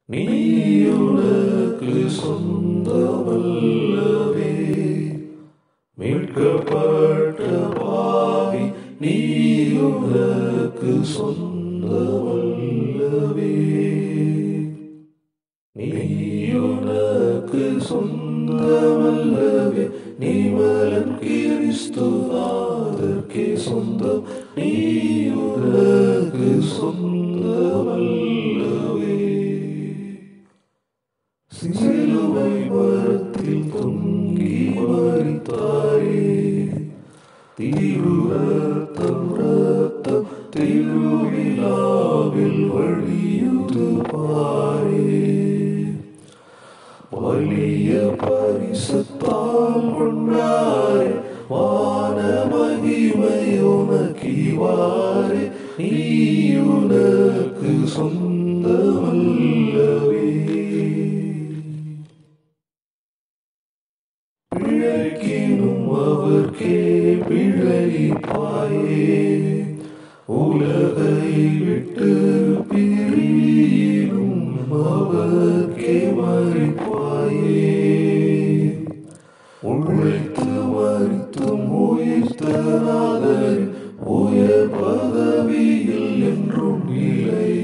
நீ உனக்கு சொந்தமல்லவே மீட்கப்பட்ட பாவி நீ உனக்கு சொந்தமல்லவே நீ உனக்கு சொந்தமல்லவே நீ மலன் கிறிஸ்துவாதற்கே சொந்தம் நீ உனக்கு சொந்தமல்லவே சிலுவை மரத்தில் தொங்கி மறித்தாரே தீரு ரத்தம் ரத்தம் திருவிழாவில் வழியுது பாரே வலிய பரிசுத்தால் கொண்டாரே வான மகிமை உனக்கிவாரே நீ உனக்கு சொந்தமல்லவே பிழைக்கினும் அவர்க்கே பிழைப்பாயே உலகை விட்டு பிரியினும் அவர்க்கே மறிப்பாயே உழைத்து மறித்தும் உயிர்த்தனாதர் உயர் பதவியில் என்றும் நிலை